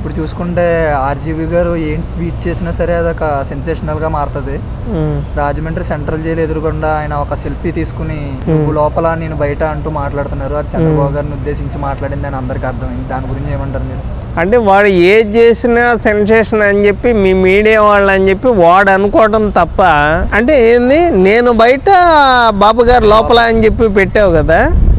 ఇప్పుడు చూసుకుంటే ఆర్జీవి గారు ఏం ట్వీట్ చేసినా సరే అదొక సెన్సేషనల్గా మారుతుంది రాజమండ్రి సెంట్రల్ జైలు ఎదురుగుండా ఆయన ఒక సెల్ఫీ తీసుకుని నువ్వు లోపల నేను బయట అంటూ మాట్లాడుతున్నారు అది చంద్రబాబు గారిని ఉద్దేశించి మాట్లాడింది అని అందరికీ అర్థమైంది దాని గురించి ఏమంటారు మీరు అంటే వాడు ఏది చేసినా సెన్సేషన్ అని చెప్పి మీ మీడియా వాళ్ళు అని చెప్పి వాడు అనుకోవడం తప్ప అంటే ఏంది నేను బయట బాబు గారు లోపల అని చెప్పి పెట్టావు కదా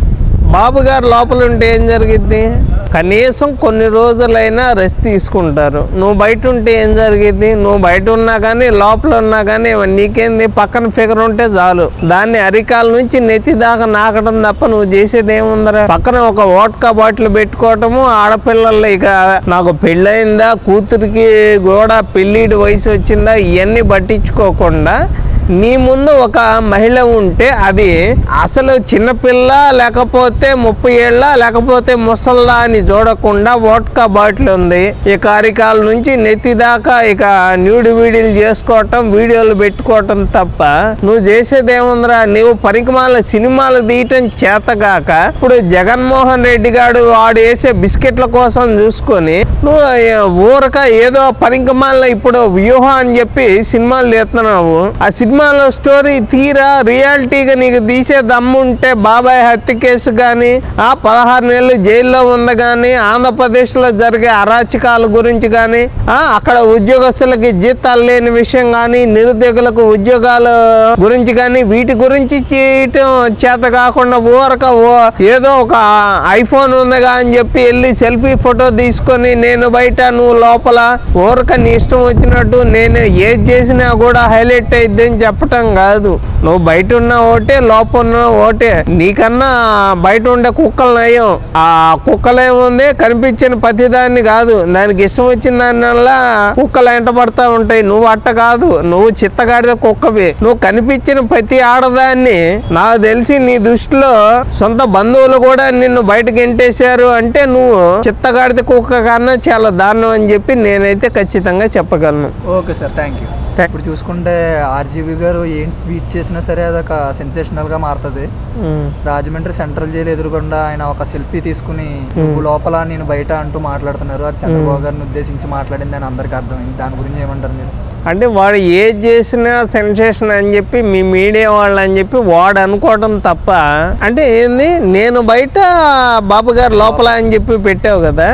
బాబు గారు లోపల ఉంటే ఏం జరిగిద్ది కనీసం కొన్ని రోజులైనా రెస్ట్ తీసుకుంటారు నువ్వు బయట ఉంటే ఏం జరిగిద్ది నువ్వు బయట ఉన్నా కానీ లోపల ఉన్నా కానీ నీకేంది పక్కన ఫిగర్ ఉంటే చాలు దాన్ని అరికాల నుంచి నెత్తి దాకా నాకడం తప్ప నువ్వు చేసేది ఏముందరా పక్కన ఒక ఓట్కా బాటిల్ పెట్టుకోవటము ఆడపిల్లలు ఇక నాకు పెళ్ళయిందా కూతురికి కూడా పెళ్ళిడి వయసు వచ్చిందా ఇవన్నీ పట్టించుకోకుండా నీ ముందు ఒక మహిళ ఉంటే అది అసలు చిన్నపిల్ల లేకపోతే ముప్పై ఏళ్ళ లేకపోతే ముసల్దా అని చూడకుండా వోట్కా బాటిల్ ఉంది ఇక అరికాల నుంచి నెత్తి దాకా ఇక న్యూడ్ వీడియోలు చేసుకోవటం వీడియోలు పెట్టుకోవటం తప్ప నువ్వు చేసేది ఏముందిరా నువ్వు పనికిమాల సినిమాలు తీయటం చేతగాక ఇప్పుడు జగన్మోహన్ రెడ్డి గారు వాడు వేసే బిస్కెట్ల కోసం చూసుకొని నువ్వు ఊరక ఏదో పనికిమాల ఇప్పుడు వ్యూహం అని చెప్పి సినిమాలు తీస్తున్నావు ఆ సినిమాలో స్టోరీ తీరా రియాలిటీగా నీకు తీసే దమ్ము ఉంటే బాబాయ్ హత్య కేసు కానీ ఆ పదహారు నెలలు జైల్లో ఉంది కానీ ఆంధ్రప్రదేశ్లో జరిగే అరాచకాల గురించి కానీ ఆ అక్కడ ఉద్యోగస్తులకి జీతాలు లేని విషయం కానీ నిరుద్యోగులకు ఉద్యోగాల గురించి కానీ వీటి గురించి చేయటం చేత కాకుండా ఊరక ఓ- ఏదో ఒక ఐఫోన్ ఉందిగా అని చెప్పి వెళ్ళి సెల్ఫీ ఫోటో తీసుకొని నేను బయట నువ్వు లోపల ఊరక నీ ఇష్టం వచ్చినట్టు నేను ఏది చేసినా కూడా హైలైట్ అయిద్ది అని చెప్పటం కాదు నువ్వు బయట ఉన్న ఓటే లోపల ఉన్న ఓటే నీకన్నా బయట ఉండే కుక్కలు నయం ఆ కుక్కలేముంది కనిపించిన ప్రతిదాన్ని కాదు దానికి ఇష్టం వచ్చిన దానివల్ల కుక్కలు ఎంట పడతా ఉంటాయి నువ్వు అట్ట కాదు నువ్వు చిత్తగాడిద కుక్కవి నువ్వు కనిపించిన ప్రతి ఆడదాన్ని నాకు తెలిసి నీ దృష్టిలో సొంత బంధువులు కూడా నిన్ను బయటకు ఎంటేశారు అంటే నువ్వు చిత్తగాడిద కుక్క కన్నా చాలా దారుణం అని చెప్పి నేనైతే ఖచ్చితంగా చెప్పగలను ఓకే సార్ థ్యాంక్ యూ ఇప్పుడు చూసుకుంటే ఆర్జీవి గారు ఏం ట్వీట్ చేసినా సరే అదొక సెన్సేషనల్గా మారుతుంది రాజమండ్రి సెంట్రల్ జైలు ఎదురుగుండా ఆయన ఒక సెల్ఫీ తీసుకుని నువ్వు లోపల నేను బయట అంటూ మాట్లాడుతున్నారు అది చంద్రబాబు గారిని ఉద్దేశించి మాట్లాడింది అని అందరికీ అర్థమైంది దాని గురించి ఏమంటారు మీరు అంటే వాడు ఏది చేసినా సెన్సేషన్ అని చెప్పి మీ మీడియా వాళ్ళు అని చెప్పి వాడు అనుకోవడం తప్ప అంటే ఏంది నేను బయట బాబు గారు లోపల అని చెప్పి పెట్టావు కదా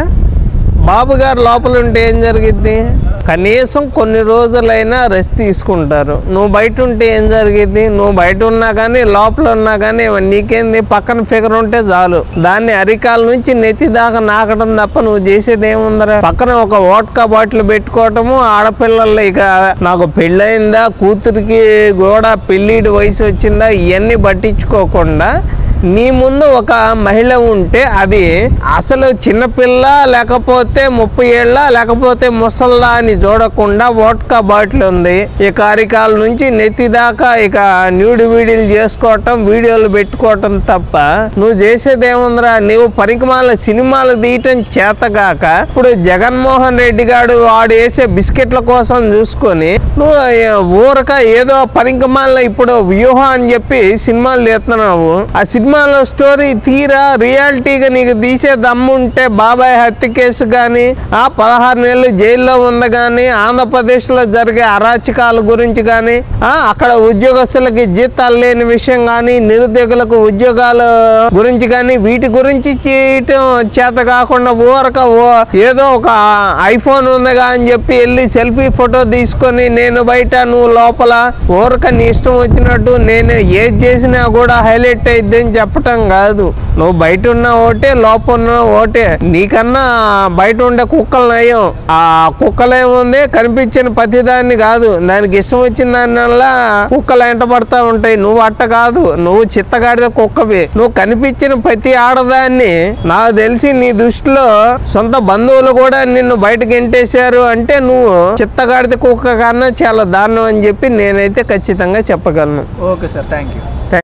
బాబు గారు లోపల ఉంటే ఏం జరిగిద్ది కనీసం కొన్ని రోజులైనా రెస్ట్ తీసుకుంటారు నువ్వు బయట ఉంటే ఏం జరిగిద్ది నువ్వు బయట ఉన్నా కానీ లోపల ఉన్నా కానీ నీకేంది పక్కన ఫిగర్ ఉంటే చాలు దాన్ని అరికాల నుంచి నెత్తి దాకా నాకడం తప్ప నువ్వు చేసేది ఏముందరా పక్కన ఒక ఓట్కా బాటిల్ పెట్టుకోవటము ఆడపిల్లలు ఇక నాకు పెళ్ళయిందా కూతురికి కూడా పెళ్ళిడి వయసు వచ్చిందా ఇవన్నీ పట్టించుకోకుండా నీ ముందు ఒక మహిళ ఉంటే అది అసలు చిన్నపిల్ల లేకపోతే ముప్పై ఏళ్ళ లేకపోతే ముసల్దా అని చూడకుండా వోట్కా బాటిల్ ఉంది ఇక అరికాల నుంచి నెత్తి దాకా ఇక న్యూడ్ వీడియోలు చేసుకోవటం వీడియోలు పెట్టుకోవటం తప్ప నువ్వు చేసేది ఏముందిరా నువ్వు పనికిమాల సినిమాలు తీయటం చేతగాక ఇప్పుడు జగన్మోహన్ రెడ్డి గారు వాడు వేసే బిస్కెట్ల కోసం చూసుకొని నువ్వు ఊరక ఏదో పనికిమాల ఇప్పుడు వ్యూహం అని చెప్పి సినిమాలు తీస్తున్నావు ఆ సినిమాలో స్టోరీ తీరా రియాలిటీగా నీకు తీసే దమ్ము ఉంటే బాబాయ్ హత్య కేసు కానీ ఆ పదహారు నెలలు జైల్లో ఉంది కానీ ఆంధ్రప్రదేశ్లో జరిగే అరాచకాల గురించి కానీ ఆ అక్కడ ఉద్యోగస్తులకి జీతాలు లేని విషయం కానీ నిరుద్యోగులకు ఉద్యోగాల గురించి కానీ వీటి గురించి చేయటం చేత కాకుండా ఊరక ఓ- ఏదో ఒక ఐఫోన్ ఉందిగా అని చెప్పి వెళ్ళి సెల్ఫీ ఫోటో తీసుకొని నేను బయట నువ్వు లోపల ఊరక నీ ఇష్టం వచ్చినట్టు నేను ఏది చేసినా కూడా హైలైట్ అయిద్ది అని చెప్పటం కాదు నువ్వు బయట ఉన్న ఓటే లోపల ఉన్న ఓటే నీకన్నా బయట ఉండే కుక్కలు నయం ఆ కుక్కలేముంది కనిపించిన ప్రతిదాన్ని కాదు దానికి ఇష్టం వచ్చిన దానివల్ల కుక్కలు ఎంట పడతా ఉంటాయి నువ్వు అట్ట కాదు నువ్వు చిత్తగాడిద కుక్కవి నువ్వు కనిపించిన ప్రతి ఆడదాన్ని నాకు తెలిసి నీ దృష్టిలో సొంత బంధువులు కూడా నిన్ను బయటకు ఎంటేశారు అంటే నువ్వు చిత్తగాడిద కుక్క కన్నా చాలా దారుణం అని చెప్పి నేనైతే ఖచ్చితంగా చెప్పగలను ఓకే సార్ థ్యాంక్ యూ